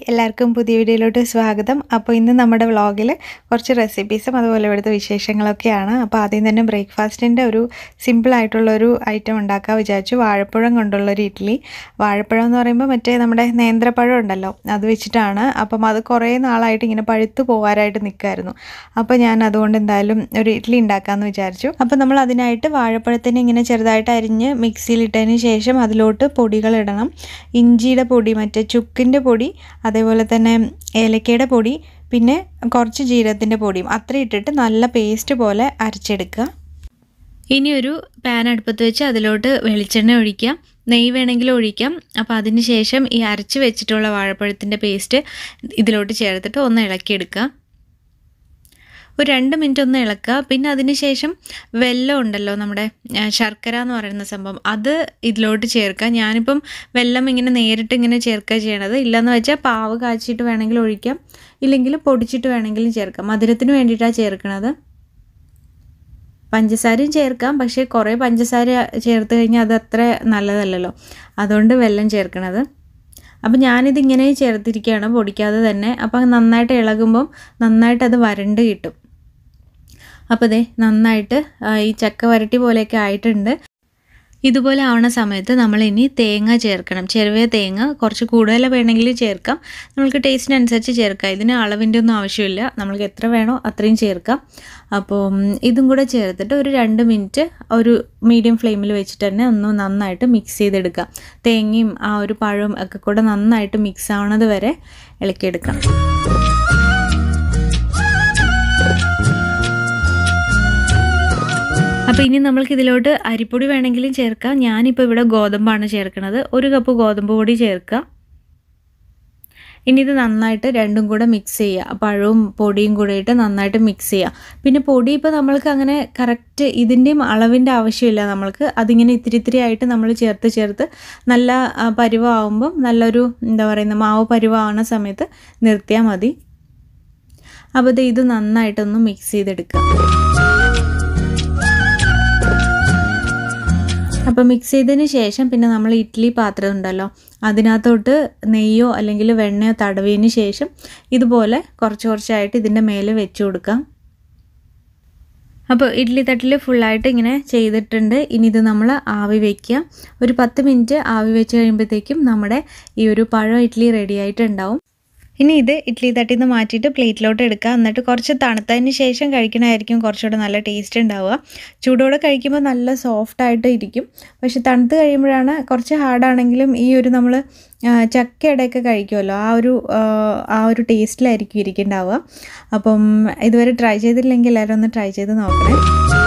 എല്ലാവർക്കും പുതിയ വീഡിയോയിലോട്ട് സ്വാഗതം അപ്പോൾ ഇന്ന് നമ്മുടെ വ്ളോഗിൽ കുറച്ച് റെസിപ്പീസും അതുപോലെ ഇവിടുത്തെ വിശേഷങ്ങളൊക്കെയാണ് അപ്പോൾ ആദ്യം തന്നെ ബ്രേക്ക്ഫാസ്റ്റിൻ്റെ ഒരു സിമ്പിളായിട്ടുള്ളൊരു ഐറ്റം ഉണ്ടാക്കാൻ വിചാരിച്ചു വാഴപ്പഴം കൊണ്ടുള്ളൊരു ഇഡ്ഡലി വാഴപ്പഴം എന്ന് പറയുമ്പോൾ മറ്റേ നമ്മുടെ നേന്ത്രപ്പഴം ഉണ്ടല്ലോ അത് വെച്ചിട്ടാണ് അപ്പം അത് കുറേ നാളായിട്ട് ഇങ്ങനെ പഴുത്ത് പോകാനായിട്ട് നിൽക്കുമായിരുന്നു അപ്പോൾ ഞാൻ അതുകൊണ്ട് എന്തായാലും ഒരു ഇഡ്ഡലി ഉണ്ടാക്കാമെന്ന് വിചാരിച്ചു അപ്പോൾ നമ്മൾ അതിനായിട്ട് വാഴപ്പഴത്തിന് ഇങ്ങനെ ചെറുതായിട്ട് അരിഞ്ഞ് മിക്സിയിലിട്ടതിന് ശേഷം അതിലോട്ട് പൊടികൾ ഇടണം ഇഞ്ചിയുടെ പൊടി മറ്റേ ചുക്കിൻ്റെ പൊടി അതേപോലെ തന്നെ ഏലക്കയുടെ പൊടി പിന്നെ കുറച്ച് ജീരകത്തിൻ്റെ പൊടിയും അത്ര ഇട്ടിട്ട് നല്ല പേസ്റ്റ് പോലെ അരച്ചെടുക്കുക ഇനി ഒരു പാൻ അടുപ്പത്ത് വെച്ച് അതിലോട്ട് വെളിച്ചെണ്ണ ഒഴിക്കാം നെയ്യ് വേണമെങ്കിൽ ഒഴിക്കാം അപ്പോൾ അതിന് ശേഷം ഈ അരച്ച് വെച്ചിട്ടുള്ള വാഴപ്പഴത്തിൻ്റെ പേസ്റ്റ് ഇതിലോട്ട് ചേർത്തിട്ട് ഒന്ന് ഇളക്കിയെടുക്കുക ഒരു രണ്ട് മിനിറ്റ് ഒന്ന് ഇളക്കുക പിന്നെ അതിന് ശേഷം വെല്ലം ഉണ്ടല്ലോ നമ്മുടെ ആ, ശർക്കര എന്ന് പറയുന്ന സംഭവം അത് ഇതിലോട്ട് ചേർക്കുക ഞാനിപ്പം വെല്ലം ഇങ്ങനെ നേരിട്ട് ഇങ്ങനെ ചേർക്കുക ചെയ്യണത് ഇല്ലയെന്ന് വെച്ചാൽ പാവ് കാച്ചിട്ട് വേണമെങ്കിൽ ഒഴിക്കാം ഇല്ലെങ്കിൽ പൊടിച്ചിട്ട് വേണമെങ്കിലും ചേർക്കാം മധുരത്തിന് വേണ്ടിയിട്ടാണ് ചേർക്കണത് പഞ്ചസാരയും ചേർക്കാം പക്ഷേ കുറേ പഞ്ചസാര ചേർത്ത് കഴിഞ്ഞാൽ അത് അത്ര നല്ലതല്ലല്ലോ അതുകൊണ്ട് വെല്ലം ചേർക്കണത് അപ്പം ഞാനിത് ഇങ്ങനെ ചേർത്തിരിക്കുകയാണ് പൊടിക്കാതെ തന്നെ അപ്പം നന്നായിട്ട് ഇളകുമ്പം നന്നായിട്ട് അത് വരണ്ട് കിട്ടും അപ്പോൾ ദേ നന്നായിട്ട് ആ, ഈ ചക്ക വരട്ടി പോലെയൊക്കെ ആയിട്ടുണ്ട് ഇതുപോലെ ആവണ സമയത്ത് നമ്മൾ ഇനി തേങ്ങ ചേർക്കണം ചെറുവിയ തേങ്ങ കുറച്ച് കൂടുതൽ വേണമെങ്കിൽ ചേർക്കാം നമ്മൾക്ക് ടേസ്റ്റിനനുസരിച്ച് ചേർക്കാം ഇതിന് അളവിൻ്റെ ഒന്നും ആവശ്യമില്ല നമ്മൾക്ക് എത്ര വേണോ അത്രയും ചേർക്കാം അപ്പോൾ ഉം, ഇതും കൂടെ ചേർത്തിട്ട് ഒരു രണ്ട് മിനിറ്റ് ഒരു മീഡിയം ഫ്ലെയിമിൽ വെച്ചിട്ട് തന്നെ ഒന്ന് നന്നായിട്ട് മിക്സ് ചെയ്തെടുക്കാം തേങ്ങയും ആ ഒരു പഴവും ഒക്കെ കൂടെ നന്നായിട്ട് മിക്സ് ആവണത് വരെ ഇളക്കിയെടുക്കാം അപ്പോൾ ഇനി നമ്മൾക്ക് ഇതിലോട്ട് അരിപ്പൊടി വേണമെങ്കിലും ചേർക്കാം ഞാനിപ്പോൾ ഇവിടെ ഗോതമ്പാണ് ചേർക്കുന്നത് ഒരു കപ്പ് ഗോതമ്പ് പൊടി ചേർക്കുക ഇനി ഇത് നന്നായിട്ട് രണ്ടും കൂടെ മിക്സ് ചെയ്യുക പഴവും പൊടിയും കൂടെ ഇട്ട് നന്നായിട്ട് മിക്സ് ചെയ്യുക പിന്നെ പൊടി ഇപ്പോൾ നമ്മൾക്ക് അങ്ങനെ കറക്റ്റ് ഇതിൻ്റെയും അളവിൻ്റെ ആവശ്യമില്ല നമ്മൾക്ക് അതിങ്ങനെ ഇത്തിരി ഇത്തിരി ആയിട്ട് നമ്മൾ ചേർത്ത് ചേർത്ത് നല്ല ആ, പരുവാകുമ്പം നല്ലൊരു എന്താ പറയുന്ന മാവ് പരുവാകുന്ന സമയത്ത് നിർത്തിയാൽ മതി അപ്പോൾ ദേ ഇത് നന്നായിട്ടൊന്ന് മിക്സ് ചെയ്തെടുക്കുക അപ്പോൾ മിക്സ് ചെയ്തതിന് ശേഷം പിന്നെ നമ്മൾ ഇഡ്ഡലി പാത്രം ഉണ്ടല്ലോ അതിനകത്തോട്ട് നെയ്യോ അല്ലെങ്കിൽ വെണ്ണയോ തടവിയതിന് ശേഷം ഇതുപോലെ കുറച്ച് കുറച്ചായിട്ട് ഇതിൻ്റെ മേലെ വെച്ച് കൊടുക്കാം അപ്പോൾ ഇഡ്ഡലി തട്ടിൽ ഫുള്ളായിട്ട് ഇങ്ങനെ ചെയ്തിട്ടുണ്ട് ഇനി ഇത് നമ്മൾ ആവി വയ്ക്കുക ഒരു പത്ത് മിനിറ്റ് ആവി വെച്ച് കഴിയുമ്പോഴത്തേക്കും നമ്മുടെ ഈ ഒരു പഴം ഇഡ്ഡലി റെഡി ആയിട്ടുണ്ടാവും ഇനി ഇത് ഇഡ്ഡലി തട്ടിൽ നിന്ന് മാറ്റിയിട്ട് പ്ലേറ്റിലോട്ട് എടുക്കുക എന്നിട്ട് കുറച്ച് തണുത്തതിന് ശേഷം കഴിക്കണമായിരിക്കും കുറച്ചുകൂടെ നല്ല ടേസ്റ്റ് ഉണ്ടാവുക ചൂടോടെ കഴിക്കുമ്പോൾ നല്ല സോഫ്റ്റ് ആയിട്ട് ഇരിക്കും പക്ഷെ തണുത്ത് കഴിയുമ്പോഴാണ് കുറച്ച് ഹാർഡാണെങ്കിലും ഈ ഒരു നമ്മൾ ചക്കയുടെയൊക്കെ കഴിക്കുമല്ലോ ആ ഒരു ആ, ആ ഒരു ടേസ്റ്റിലായിരിക്കും ഇരിക്കുന്നുണ്ടാവുക അപ്പം ഇതുവരെ ട്രൈ ചെയ്തില്ലെങ്കിൽ എല്ലാവരും ഒന്ന് ട്രൈ ചെയ്ത് നോക്കണേ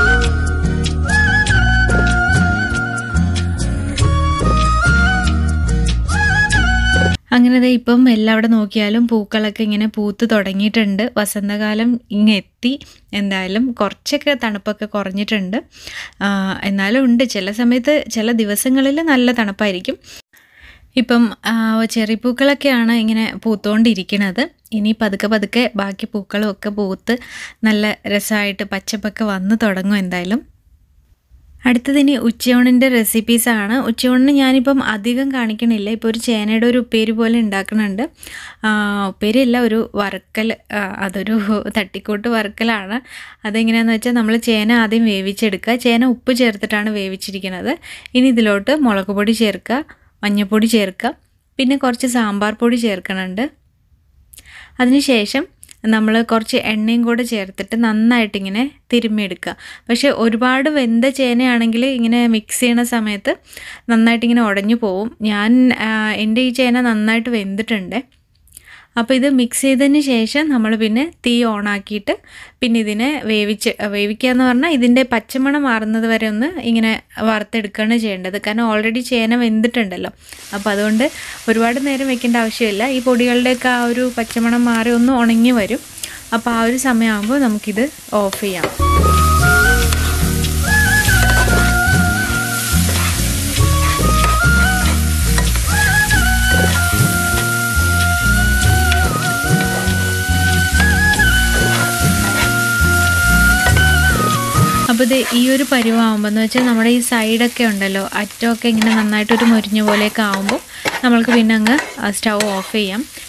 അങ്ങനെ ദേ ഇപ്പം എല്ലാവിടെ നോക്കിയാലും പൂക്കളൊക്കെ ഇങ്ങനെ പൂത്ത് തുടങ്ങിയിട്ടുണ്ട് വസന്തകാലം ഇങ്ങ് എത്തി എന്തായാലും കുറച്ചൊക്കെ തണുപ്പൊക്കെ കുറഞ്ഞിട്ടുണ്ട് ആ, എന്നാലും ഉണ്ട് ചില സമയത്ത് ചില ദിവസങ്ങളിൽ നല്ല തണുപ്പായിരിക്കും ഇപ്പം ആ, ചെറിപ്പൂക്കളൊക്കെയാണ് ഇങ്ങനെ പൂത്തുകൊണ്ടിരിക്കുന്നത് ഇനി പതുക്കെ പതുക്കെ ബാക്കി പൂക്കളും ഒക്കെ പൂത്ത് നല്ല രസമായിട്ട് പച്ചപ്പൊക്കെ വന്ന് തുടങ്ങും എന്തായാലും അടുത്തതിനി ഉച്ചയൂണിൻ്റെ റെസിപ്പീസാണ് ഉച്ചയൂണിന് ഞാനിപ്പം അധികം കാണിക്കണില്ല ഇപ്പോൾ ഒരു ചേനയുടെ ഒരു ഉപ്പേരി പോലെ ഉണ്ടാക്കുന്നുണ്ട് ആ, ഉപ്പേരിയല്ല ഒരു വറുക്കൽ ആ, അതൊരു തട്ടിക്കൂട്ട് വറുക്കലാണ് അതെങ്ങനെയാണെന്ന് വെച്ചാൽ നമ്മൾ ചേന ആദ്യം വേവിച്ചെടുക്കുക ചേന ഉപ്പ് ചേർത്തിട്ടാണ് വേവിച്ചിരിക്കുന്നത് ഇനി ഇതിലോട്ട് മുളക് പൊടി ചേർക്കുക മഞ്ഞൾപ്പൊടി ചേർക്കുക പിന്നെ കുറച്ച് സാമ്പാർ പൊടി ചേർക്കണുണ്ട് അതിനുശേഷം നമ്മൾ കുറച്ച് എണ്ണയും കൂടെ ചേർത്തിട്ട് നന്നായിട്ടിങ്ങനെ തിരുമ്മിയെടുക്കുക പക്ഷേ ഒരുപാട് വെന്ത ചേനയാണെങ്കിൽ ഇങ്ങനെ മിക്സ് ചെയ്യണ സമയത്ത് നന്നായിട്ടിങ്ങനെ ഉടഞ്ഞു പോവും ഞാൻ ആ, എൻ്റെ ഈ ചേന നന്നായിട്ട് വെന്തിട്ടുണ്ട് അപ്പോൾ ഇത് മിക്സ് ചെയ്തതിന് ശേഷം നമ്മൾ പിന്നെ തീ ഓണാക്കിയിട്ട് പിന്നെ ഇതിനെ വേവിച്ച് വേവിക്കുക എന്ന് പറഞ്ഞാൽ ഇതിൻ്റെ പച്ചമണം മാറുന്നത് വരെ ഒന്ന് ഇങ്ങനെ വറുത്തെടുക്കുകയാണ് ചെയ്യേണ്ടത് കാരണം ഓൾറെഡി ചേന വെന്തിട്ടുണ്ടല്ലോ അപ്പോൾ അതുകൊണ്ട് ഒരുപാട് നേരം വെക്കേണ്ട ആവശ്യമില്ല ഈ പൊടികളുടെയൊക്കെ ആ ഒരു പച്ചമണം മാറി ഒന്ന് ഉണങ്ങി വരും അപ്പോൾ ആ ഒരു സമയമാകുമ്പോൾ നമുക്കിത് ഓഫ് ചെയ്യാം അപ്പോൾ ഇത് ഈ ഒരു പരുവാകുമ്പോൾ എന്ന് വെച്ചാൽ നമ്മുടെ ഈ സൈഡൊക്കെ ഉണ്ടല്ലോ അറ്റമൊക്കെ ഇങ്ങനെ നന്നായിട്ടൊരു മുരിഞ്ഞ പോലെയൊക്കെ ആകുമ്പോൾ നമ്മൾക്ക് പിന്നെ അങ്ങ് സ്റ്റൗ ഓഫ് ചെയ്യാം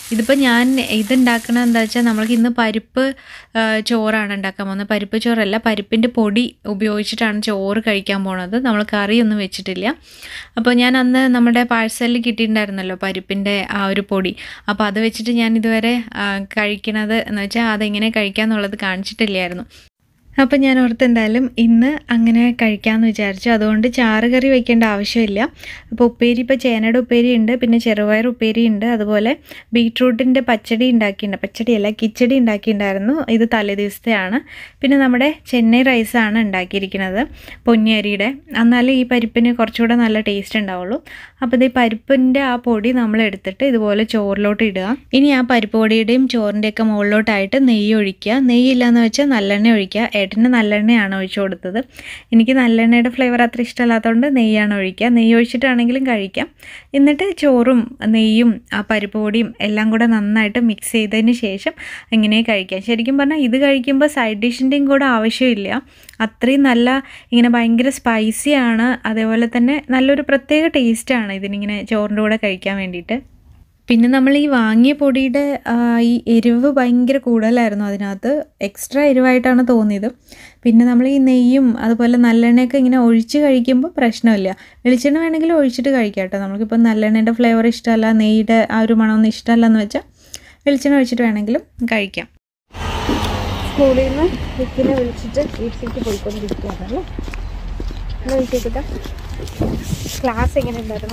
ഇതിപ്പോൾ ഞാൻ ഇതുണ്ടാക്കണത് എന്താ വെച്ചാൽ നമ്മൾക്ക് ഇന്ന് പരിപ്പ് ആ, ചോറാണ് ഉണ്ടാക്കാൻ പോകുന്നത് പരിപ്പ് ചോറല്ല പരിപ്പിൻ്റെ പൊടി ഉപയോഗിച്ചിട്ടാണ് ചോറ് കഴിക്കാൻ പോണത് നമ്മൾ കറിയൊന്നും വെച്ചിട്ടില്ല അപ്പോൾ ഞാൻ അന്ന് നമ്മുടെ പാഴ്സലിൽ കിട്ടിയിട്ടുണ്ടായിരുന്നല്ലോ പരിപ്പിൻ്റെ ആ ഒരു പൊടി അപ്പോൾ അത് വെച്ചിട്ട് ഞാൻ ഇതുവരെ ആ, കഴിക്കണത് എന്ന് വെച്ചാൽ അതെങ്ങനെ കഴിക്കാന്നുള്ളത് കാണിച്ചിട്ടില്ലായിരുന്നു അപ്പം ഞാൻ ഓർത്ത് എന്തായാലും ഇന്ന് അങ്ങനെ കഴിക്കാമെന്ന് വിചാരിച്ചു അതുകൊണ്ട് ചാറ് കറി വെക്കേണ്ട ആവശ്യമില്ല അപ്പോൾ ഉപ്പേരി ഇപ്പോൾ ചേനയുടെ ഉപ്പേരി ഉണ്ട് പിന്നെ ചെറുപയർ ഉപ്പേരി ഉണ്ട് അതുപോലെ ബീട്രൂട്ടിൻ്റെ പച്ചടി ഉണ്ടാക്കിയിട്ടുണ്ട് പച്ചടിയല്ല കിച്ചടി ഉണ്ടാക്കിയിട്ടുണ്ടായിരുന്നു ഇത് തലേ ദിവസത്തെയാണ് പിന്നെ നമ്മുടെ ചെന്നൈ റൈസാണ് ഉണ്ടാക്കിയിരിക്കുന്നത് പൊന്നിയരിയുടെ എന്നാലേ ഈ പരിപ്പിന് കുറച്ചുകൂടെ നല്ല ടേസ്റ്റ് ഉണ്ടാവുള്ളൂ അപ്പോൾ ഇത് ഈ പരിപ്പിൻ്റെ ആ പൊടി നമ്മൾ എടുത്തിട്ട് ഇതുപോലെ ചോറിലോട്ട് ഇടുക ഇനി ആ പരിപ്പ് പൊടിയുടെയും ചോറിൻ്റെയൊക്കെ മുകളിലോട്ടായിട്ട് നെയ്യ് ഒഴിക്കുക നെയ്യില്ലാന്ന് വെച്ചാൽ നല്ലെണ്ണ ഒഴിക്കുക ഏട്ടന് നല്ലെണ്ണയാണ് ഒഴിച്ചു കൊടുത്തത് എനിക്ക് നല്ലെണ്ണയുടെ ഫ്ലേവർ അത്ര ഇഷ്ടമല്ലാത്തതുകൊണ്ട് നെയ്യാണ് ഒഴിക്കുക നെയ്യ് ഒഴിച്ചിട്ടാണെങ്കിലും കഴിക്കാം എന്നിട്ട് ചോറും നെയ്യും ആ പരിപ്പ് പൊടിയും എല്ലാം കൂടെ നന്നായിട്ട് മിക്സ് ചെയ്തതിന് ശേഷം ഇങ്ങനെ കഴിക്കാം ശരിക്കും പറഞ്ഞാൽ ഇത് കഴിക്കുമ്പോൾ സൈഡ് ഡിഷിൻ്റെയും കൂടെ ആവശ്യമില്ല അത്രയും നല്ല ഇങ്ങനെ ഭയങ്കര സ്പൈസിയാണ് അതേപോലെ തന്നെ നല്ലൊരു പ്രത്യേക ടേസ്റ്റാണ് ഇതിനിങ്ങനെ ചോറിൻ്റെ കൂടെ കഴിക്കാൻ വേണ്ടിയിട്ട് പിന്നെ നമ്മൾ ഈ വാങ്ങിയ പൊടിയുടെ ആ, ഈ എരിവ് ഭയങ്കര കൂടുതലായിരുന്നു അതിനകത്ത് എക്സ്ട്രാ എരിവായിട്ടാണ് തോന്നിയത് പിന്നെ നമ്മൾ ഈ നെയ്യും അതുപോലെ നല്ലെണ്ണയൊക്കെ ഇങ്ങനെ ഒഴിച്ച് കഴിക്കുമ്പോൾ പ്രശ്നമില്ല വെളിച്ചെണ്ണ വേണമെങ്കിൽ ഒഴിച്ചിട്ട് കഴിക്കാം കേട്ടോ നമുക്കിപ്പോൾ നല്ലെണ്ണയുടെ ഫ്ലേവർ ഇഷ്ടമല്ല നെയ്യുടെ ആ ഒരു മണമൊന്നും ഇഷ്ടമല്ല എന്ന് വെച്ചാൽ വെളിച്ചെണ്ണ ഒഴിച്ചിട്ട് വേണമെങ്കിലും കഴിക്കാം സ്കൂളിൽ നിന്ന് വിക്കിനെ വിളിച്ചിട്ട് വീട്ടിലേക്ക് പോയിക്കൊണ്ടിരിക്കുകയാണല്ലേ എന്നാ വിളിച്ചേക്കിട്ട ക്ലാസ് എങ്ങനെ ഉണ്ടായിരുന്നു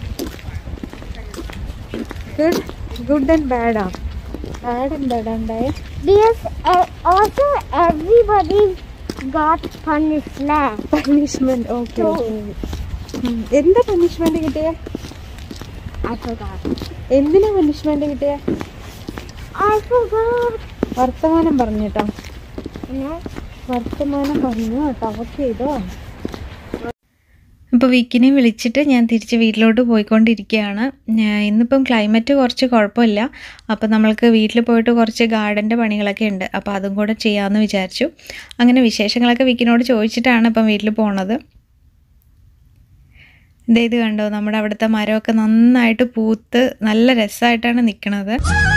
ഗുഡ് ഗുഡ് ആൻഡ് ബാഡാ ബാഡ് ആൻഡ് ബാഡാ ഉണ്ടായേ Because uh, also everybody got punishment. Punishment okay So എന്താ പണിഷ്മെന്റ് കിട്ടിയേ I forgot. എന്തിനാ പണിഷ്മെന്റ് കിട്ടിയേ I forgot. വർത്തമാനം പറഞ്ഞിട്ടോ You know? വർത്തമാനം പറഞ്ഞു കേട്ടോ അവർക്ക് ചെയ്തോ അപ്പോൾ വിക്കിനെ വിളിച്ചിട്ട് ഞാൻ തിരിച്ച് വീട്ടിലോട്ട് പോയിക്കൊണ്ടിരിക്കുകയാണ് ഞാൻ ഇന്നിപ്പം ക്ലൈമറ്റ് കുറച്ച് കുഴപ്പമില്ല അപ്പോൾ നമ്മൾക്ക് വീട്ടിൽ പോയിട്ട് കുറച്ച് ഗാർഡൻ്റെ പണികളൊക്കെ ഉണ്ട് അപ്പോൾ അതും കൂടെ ചെയ്യാമെന്ന് വിചാരിച്ചു അങ്ങനെ വിശേഷങ്ങളൊക്കെ വിക്കിനോട് ചോദിച്ചിട്ടാണ് ഇപ്പം വീട്ടിൽ പോണത് ദേ ഇത് കണ്ടോ നമ്മുടെ അവിടുത്തെ മരമൊക്കെ നന്നായിട്ട് പൂത്ത് നല്ല രസമായിട്ടാണ് നിൽക്കുന്നത്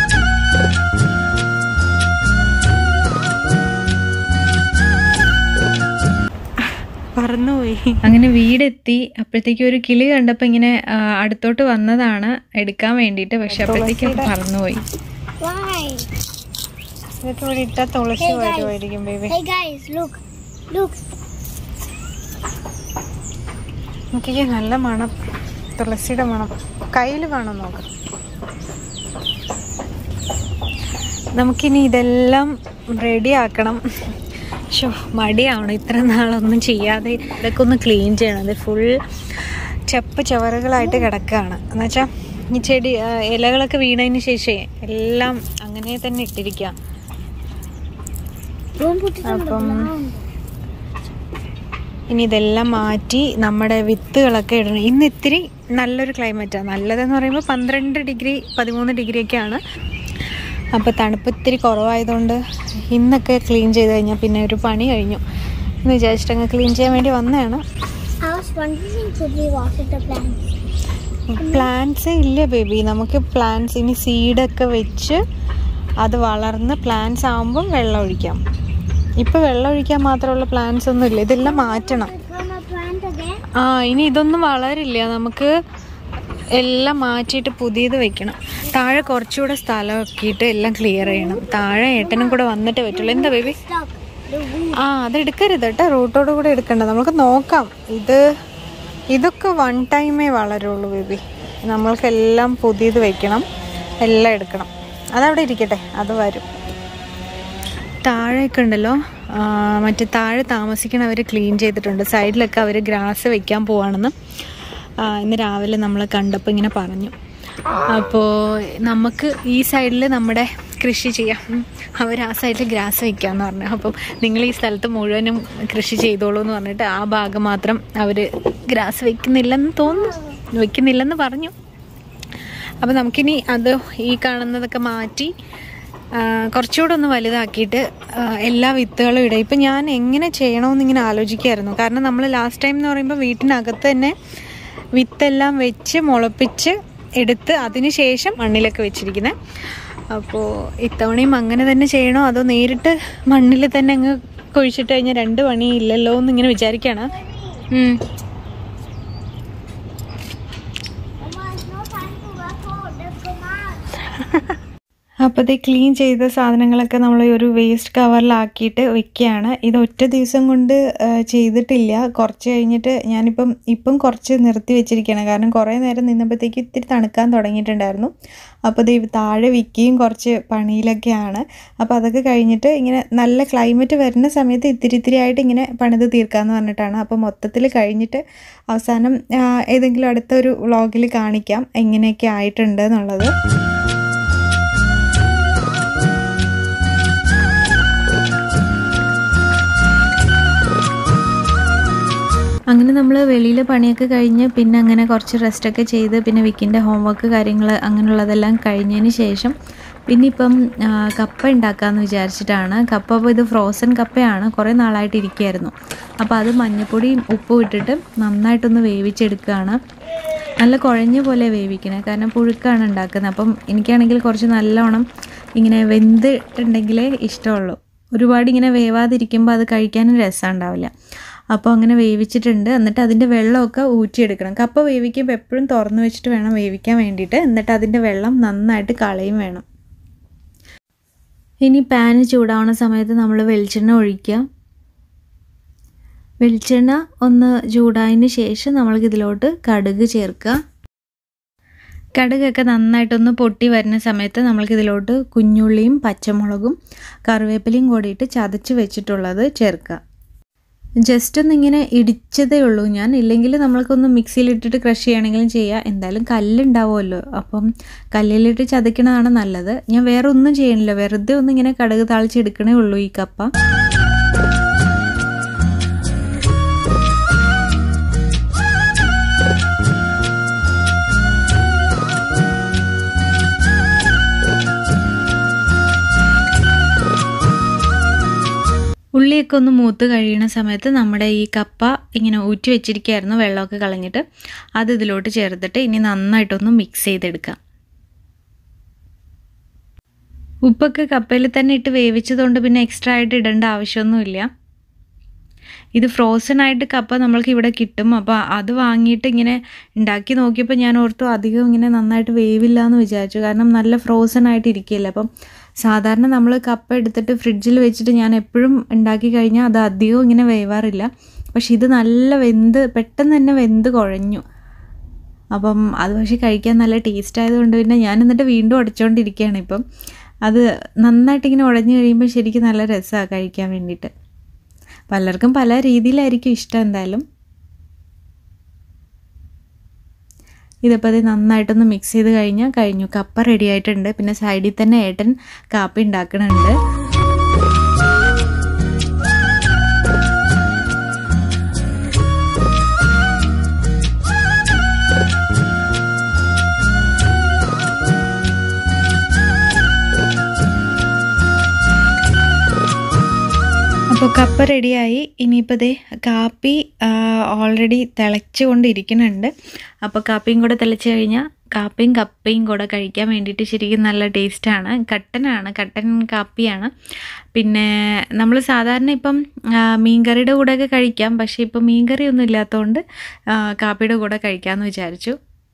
പറന്നുപോയി അങ്ങനെ വീടെത്തി അപ്പോഴത്തേക്കും ഒരു കിളി കണ്ടപ്പോൾ ഇങ്ങനെ ആ, അടുത്തോട്ട് വന്നതാണ് എടുക്കാൻ വേണ്ടിയിട്ട് പക്ഷെ അപ്പോഴത്തേക്കും അത് പറന്നുപോയി Why? എന്നിട്ട് ഇവിടെ ഇട്ട തുളസി വരുമായിരിക്കും baby Hey guys, look. Look. എനിക്ക് നല്ല മണം തുളസിയുടെ മണം കയ്യിൽ കാണാൻ നോക്കാം നമുക്കിനി ഇതെല്ലാം റെഡി ആക്കണം ഷോ മടിയാവണം ഇത്ര നാളൊന്നും ചെയ്യാതെ ഇതൊക്കെ ഒന്ന് ക്ലീൻ ചെയ്യണം അത് ഫുൾ ചെപ്പ് ചവറുകളായിട്ട് കിടക്കുകയാണ് എന്നുവെച്ചാൽ ഈ ചെടി ആ, ഇലകളൊക്കെ വീണതിന് ശേഷമേ എല്ലാം അങ്ങനെ തന്നെ ഇട്ടിരിക്കുക Don't put it on the അപ്പം ground. ഇനി ഇതെല്ലാം മാറ്റി നമ്മുടെ വിത്തുകളൊക്കെ ഇടണം ഇന്ന് ഇത്തിരി നല്ലൊരു ക്ലൈമറ്റാണ് നല്ലതെന്ന് പറയുമ്പോൾ പന്ത്രണ്ട് ഡിഗ്രി പതിമൂന്ന് ഡിഗ്രി ഒക്കെയാണ് അപ്പോൾ തണുപ്പ് ഇത്തിരി കുറവായതുകൊണ്ട് ഇന്നൊക്കെ ക്ലീൻ ചെയ്ത് കഴിഞ്ഞാൽ പിന്നെ ഒരു പണി കഴിഞ്ഞു എന്ന് വിചാരിച്ചിട്ട് അങ്ങ് ക്ലീൻ ചെയ്യാൻ വേണ്ടി വന്നതാണ് I was wondering, should we water the plants? Plants ഇല്ല ബേബി നമുക്ക് പ്ലാന്റ്സ് ഇനി സീഡൊക്കെ വെച്ച് അത് വളർന്ന് പ്ലാന്റ്സ് ആകുമ്പം വെള്ളം ഒഴിക്കാം ഇപ്പോൾ വെള്ളം ഒഴിക്കാൻ മാത്രമുള്ള പ്ലാന്റ്സ് ഒന്നും ഇല്ല ഇതെല്ലാം മാറ്റണം We're gonna plant again. ആ ഇനി ഇതൊന്നും വളരില്ല നമുക്ക് എല്ലാം മാറ്റിയിട്ട് പുതിയത് വെക്കണം താഴെ കുറച്ചുകൂടെ സ്ഥലം ആക്കിയിട്ട് എല്ലാം ക്ലിയർ ചെയ്യണം താഴെ ഏട്ടനും കൂടെ വന്നിട്ട് പറ്റുള്ളൂ എന്താ ബേബി Stop. The weed. ആ അത് എടുക്കരുത് കേട്ടോ റൂട്ടോട് കൂടെ എടുക്കണ്ട നമുക്ക് നോക്കാം ഇത് ഇതൊക്കെ വൺ ടൈമേ വളരുള്ളൂ ബേബി നമ്മൾക്കെല്ലാം പുതിയത് വെക്കണം എല്ലാം എടുക്കണം അതവിടെ ഇരിക്കട്ടെ അത് വരും താഴെയൊക്കെ ഉണ്ടല്ലോ ആ, മറ്റേ താഴെ താമസിക്കണവർ ക്ലീൻ ചെയ്തിട്ടുണ്ട് സൈഡിലൊക്കെ അവർ ഗ്രാസ് വെക്കാൻ പോവാണെന്ന് ആ, ഇന്ന് രാവിലെ നമ്മൾ കണ്ടപ്പോൾ ഇങ്ങനെ പറഞ്ഞു അപ്പോൾ നമുക്ക് ഈ സൈഡിൽ നമ്മുടെ കൃഷി ചെയ്യാം അവർ ആ സൈഡിൽ ഗ്രാസ് വെക്കാമെന്ന് പറഞ്ഞു അപ്പം നിങ്ങൾ ഈ സ്ഥലത്ത് മുഴുവനും കൃഷി ചെയ്തോളൂ എന്ന് പറഞ്ഞിട്ട് ആ ഭാഗം മാത്രം അവർ ഗ്രാസ് വെക്കുന്നില്ലെന്ന് തോന്നുന്നു വെക്കുന്നില്ലെന്ന് പറഞ്ഞു അപ്പോൾ നമുക്കിനി അത് ഈ കാണുന്നതൊക്കെ മാറ്റി ആ, കുറച്ചുകൂടെ ഒന്ന് വലുതാക്കിയിട്ട് ആ, എല്ലാ വിത്തുകളും ഇടുക ഇപ്പം ഞാൻ എങ്ങനെ ചെയ്യണമെന്ന് ഇങ്ങനെ ആലോചിക്കായിരുന്നു കാരണം നമ്മൾ ലാസ്റ്റ് ടൈം എന്ന് പറയുമ്പോൾ വീട്ടിനകത്ത് തന്നെ വിത്തെല്ലാം വെച്ച് മുളപ്പിച്ച് എടുത്ത് അതിന് ശേഷം മണ്ണിലൊക്കെ വെച്ചിരിക്കുന്നത് അപ്പോൾ ഇത്തവണയും അങ്ങനെ തന്നെ ചെയ്യണോ അതോ നേരിട്ട് മണ്ണിൽ തന്നെ അങ്ങ് കുഴിച്ചിട്ട് കഴിഞ്ഞാൽ രണ്ട് പണിയില്ലല്ലോ എന്ന് ഇങ്ങനെ വിചാരിക്കുകയാണ് ഉം. Mama, it's no time to work out. Let's go now. അപ്പോൾ ഇത് ക്ലീൻ ചെയ്ത സാധനങ്ങളൊക്കെ നമ്മൾ ഒരു വേസ്റ്റ് കവറിലാക്കിയിട്ട് വെക്കുകയാണ് ഇത് ഒറ്റ ദിവസം കൊണ്ട് ആ, ചെയ്തിട്ടില്ല കുറച്ച് കഴിഞ്ഞിട്ട് ഞാനിപ്പം ഇപ്പം കുറച്ച് നിർത്തി വെച്ചിരിക്കുകയാണ് കാരണം കുറേ നേരം നിന്നപ്പോഴത്തേക്ക് ഇത്തിരി തണുക്കാൻ തുടങ്ങിയിട്ടുണ്ടായിരുന്നു അപ്പോൾ ഇത് താഴെ വിൽക്കുകയും കുറച്ച് പണിയിലൊക്കെയാണ് അപ്പോൾ അതൊക്കെ കഴിഞ്ഞിട്ട് ഇങ്ങനെ നല്ല ക്ലൈമറ്റ് വരുന്ന സമയത്ത് ഇത്തിരി ഇത്തിരി ആയിട്ട് ഇങ്ങനെ പണിത് തീർക്കാമെന്ന് പറഞ്ഞിട്ടാണ് അപ്പോൾ മൊത്തത്തിൽ കഴിഞ്ഞിട്ട് അവസാനം ആ, ഏതെങ്കിലും അടുത്ത ഒരു വ്ളോഗിൽ കാണിക്കാം എങ്ങനെയൊക്കെ ആയിട്ടുണ്ട് എന്നുള്ളത് അങ്ങനെ നമ്മൾ വെളിയിൽ പണിയൊക്കെ കഴിഞ്ഞ് പിന്നെ അങ്ങനെ കുറച്ച് റെസ്റ്റൊക്കെ ചെയ്ത് പിന്നെ വിക്കിൻ്റെ ഹോംവർക്ക് കാര്യങ്ങൾ അങ്ങനെയുള്ളതെല്ലാം കഴിഞ്ഞതിന് ശേഷം പിന്നെ ഇപ്പം ആ, കപ്പ ഉണ്ടാക്കാമെന്ന് വിചാരിച്ചിട്ടാണ് കപ്പ അപ്പോൾ ഇത് ഫ്രോസൺ കപ്പയാണ് കുറേ നാളായിട്ട് ഇരിക്കുകയായിരുന്നു അപ്പോൾ അത് മഞ്ഞപ്പൊടിയും ഉപ്പും ഇട്ടിട്ട് നന്നായിട്ടൊന്ന് വേവിച്ചെടുക്കുകയാണ് നല്ല കുഴഞ്ഞ പോലെ വേവിക്കണേ കാരണം പുഴുക്കാണ് ഉണ്ടാക്കുന്നത് അപ്പം എനിക്കാണെങ്കിൽ കുറച്ച് നല്ലോണം ഇങ്ങനെ വെന്തിട്ടുണ്ടെങ്കിലേ ഇഷ്ടമുള്ളൂ ഒരുപാട് ഇങ്ങനെ വേവാതിരിക്കുമ്പോൾ അത് കഴിക്കാനും രസം ഉണ്ടാവില്ല അപ്പോൾ അങ്ങനെ വേവിച്ചിട്ടുണ്ട് എന്നിട്ട് അതിൻ്റെ വെള്ളമൊക്കെ ഊറ്റിയെടുക്കണം കപ്പ വേവിക്കുമ്പോൾ എപ്പോഴും തുറന്ന് വെച്ചിട്ട് വേണം വേവിക്കാൻ വേണ്ടിയിട്ട് എന്നിട്ട് അതിൻ്റെ വെള്ളം നന്നായിട്ട് കളയും വേണം ഇനി പാന് ചൂടാവുന്ന സമയത്ത് നമ്മൾ വെളിച്ചെണ്ണ ഒഴിക്കുക വെളിച്ചെണ്ണ ഒന്ന് ചൂടായതിന് ശേഷം നമ്മൾക്ക് ഇതിലോട്ട് കടുക് ചേർക്കുക കടുകൊക്കെ നന്നായിട്ടൊന്ന് പൊട്ടി വരുന്ന സമയത്ത് നമ്മൾക്ക് ഇതിലോട്ട് കുഞ്ഞുള്ളിയും പച്ചമുളകും കറിവേപ്പിലയും കൂടിയിട്ട് ചതച്ച് വെച്ചിട്ടുള്ളത് ചേർക്കുക ജസ്റ്റ് ഒന്ന് ഇങ്ങനെ ഇടിച്ചതേ ഉള്ളൂ ഞാൻ ഇല്ലെങ്കിൽ നമ്മൾക്കൊന്ന് മിക്സിയിലിട്ടിട്ട് ക്രഷ് ചെയ്യണമെങ്കിലും ചെയ്യാം എന്തായാലും കല്ലുണ്ടാവുമല്ലോ അപ്പം കല്ലിലിട്ട് ചതക്കണതാണ് നല്ലത് ഞാൻ വേറെ ഒന്നും ചെയ്യണില്ല വെറുതെ ഒന്ന് ഇങ്ങനെ കടുക് താളിച്ചെടുക്കണേ ഉള്ളൂ ഈ കപ്പ ഉള്ളിയൊക്കെ ഒന്ന് മൂത്ത് കഴിയുന്ന സമയത്ത് നമ്മുടെ ഈ കപ്പ ഇങ്ങനെ ഊറ്റി വെച്ചിരിക്കുകയായിരുന്നു വെള്ളമൊക്കെ കളഞ്ഞിട്ട് അത് ഇതിലോട്ട് ചേർത്തിട്ട് ഇനി നന്നായിട്ടൊന്ന് മിക്സ് ചെയ്തെടുക്കാം ഉപ്പൊക്കെ കപ്പയിൽ തന്നെ ഇട്ട് വേവിച്ചതുകൊണ്ട് പിന്നെ എക്സ്ട്രാ ആയിട്ട് ഇടേണ്ട ആവശ്യമൊന്നുമില്ല ഇത് ഫ്രോസൺ ആയിട്ട് കപ്പ നമ്മൾക്ക് ഇവിടെ കിട്ടും അപ്പോൾ അത് വാങ്ങിയിട്ട് ഇങ്ങനെ ഉണ്ടാക്കി നോക്കിയപ്പോൾ ഞാൻ ഓർത്തു അധികം ഇങ്ങനെ നന്നായിട്ട് വേവില്ല എന്ന് വിചാരിച്ചു കാരണം നല്ല ഫ്രോസൺ ആയിട്ട് ഇരിക്കുകയല്ലേ അപ്പം സാധാരണ നമ്മൾ കപ്പ എടുത്തിട്ട് ഫ്രിഡ്ജിൽ വെച്ചിട്ട് ഞാൻ എപ്പോഴും ഉണ്ടാക്കി കഴിഞ്ഞാൽ അത് അധികം ഇങ്ങനെ വേവാറില്ല പക്ഷെ ഇത് നല്ല വെന്ത് പെട്ടെന്ന് തന്നെ വെന്ത് കുഴഞ്ഞു അപ്പം അത് പക്ഷേ കഴിക്കാൻ നല്ല ടേസ്റ്റ് ആയതുകൊണ്ട് പിന്നെ ഞാൻ എന്നിട്ട് വീണ്ടും ഉടച്ചുകൊണ്ടിരിക്കുകയാണ് ഇപ്പം അത് നന്നായിട്ട് ഇങ്ങനെ ഉടഞ്ഞു കഴിയുമ്പോൾ ശരിക്കും നല്ല രസമാണ് കഴിക്കാൻ വേണ്ടിയിട്ട് പലർക്കും പല രീതിയിലായിരിക്കും ഇഷ്ടം എന്തായാലും ഇതിപ്പോൾ അത് നന്നായിട്ടൊന്ന് മിക്സ് ചെയ്ത് കഴിഞ്ഞാൽ കഴിഞ്ഞു കപ്പ റെഡി ആയിട്ടുണ്ട് പിന്നെ സൈഡിൽ തന്നെ ഏട്ടൻ കാപ്പി ഉണ്ടാക്കണുണ്ട് അപ്പോൾ കപ്പ റെഡിയായി ഇനിയിപ്പോൾ ദേ കാപ്പി ഓൾറെഡി തിളച്ചുകൊണ്ടിരിക്കുന്നുണ്ട് അപ്പോൾ കാപ്പിയും കൂടെ തിളച്ച് കഴിഞ്ഞാൽ കാപ്പിയും കപ്പയും കൂടെ കഴിക്കാൻ വേണ്ടിയിട്ട് ശരിക്കും നല്ല ടേസ്റ്റാണ് കട്ടനാണ് കട്ടൻ കാപ്പിയാണ് പിന്നെ നമ്മൾ സാധാരണ ഇപ്പം ആ, മീൻകറിയുടെ കൂടെയൊക്കെ കഴിക്കാം പക്ഷേ ഇപ്പം മീൻകറി ഒന്നും ഇല്ലാത്തതുകൊണ്ട് ആ, കാപ്പിയുടെ കൂടെ കഴിക്കാമെന്ന് വിചാരിച്ചു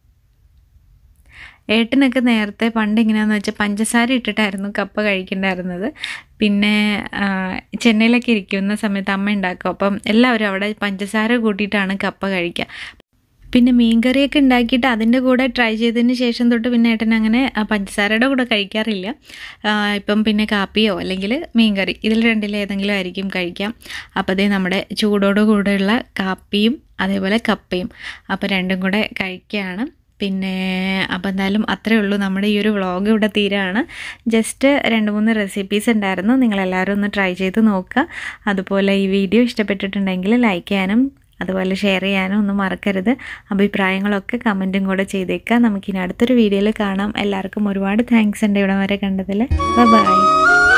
ഏട്ടനൊക്കെ നേരത്തെ പണ്ട് എങ്ങനെയാണെന്ന് വെച്ചാൽ പഞ്ചസാര ഇട്ടിട്ടായിരുന്നു കപ്പ കഴിക്കണ്ടായിരുന്നത് പിന്നെ ആ, ചെന്നൈയിലൊക്കെ ഇരിക്കുന്ന സമയത്ത് അമ്മ ഉണ്ടാക്കും അപ്പം എല്ലാവരും അവിടെ പഞ്ചസാര കൂട്ടിയിട്ടാണ് കപ്പ കഴിക്കുക പിന്നെ മീൻകറിയൊക്കെ ഉണ്ടാക്കിയിട്ട് അതിൻ്റെ കൂടെ ട്രൈ ചെയ്തതിന് ശേഷം തൊട്ട് പിന്നെ ഏട്ടൻ അങ്ങനെ ആ, പഞ്ചസാരയുടെ കൂടെ കഴിക്കാറില്ല ആ, ഇപ്പം പിന്നെ കാപ്പിയോ അല്ലെങ്കിൽ മീൻകറി ഇതിൽ രണ്ടിൽ ഏതെങ്കിലും ആയിരിക്കും കഴിക്കാം അപ്പോൾ അതേ നമ്മുടെ ചൂടോട് കൂടെയുള്ള കാപ്പിയും അതേപോലെ കപ്പയും അപ്പോൾ രണ്ടും കൂടെ കഴിക്കുകയാണ് പിന്നെ അപ്പോൾ എന്തായാലും അത്രയേ ഉള്ളൂ നമ്മുടെ ഈ ഒരു വ്ളോഗ് ഇവിടെ തീരാണ് ജസ്റ്റ് രണ്ട് മൂന്ന് റെസിപ്പീസ് ഉണ്ടായിരുന്നു നിങ്ങളെല്ലാവരും ഒന്ന് ട്രൈ ചെയ്ത് നോക്കുക അതുപോലെ ഈ വീഡിയോ ഇഷ്ടപ്പെട്ടിട്ടുണ്ടെങ്കിൽ ലൈക്ക് ചെയ്യാനും അതുപോലെ ഷെയർ ചെയ്യാനും ഒന്നും മറക്കരുത് അഭിപ്രായങ്ങളൊക്കെ കമൻറ്റും കൂടെ ചെയ്തേക്കാം നമുക്കിനി അടുത്തൊരു വീഡിയോയിൽ കാണാം എല്ലാവർക്കും ഒരുപാട് താങ്ക്സ് ഉണ്ട് ഇവിടെ വരെ കണ്ടതിൽ ബൈ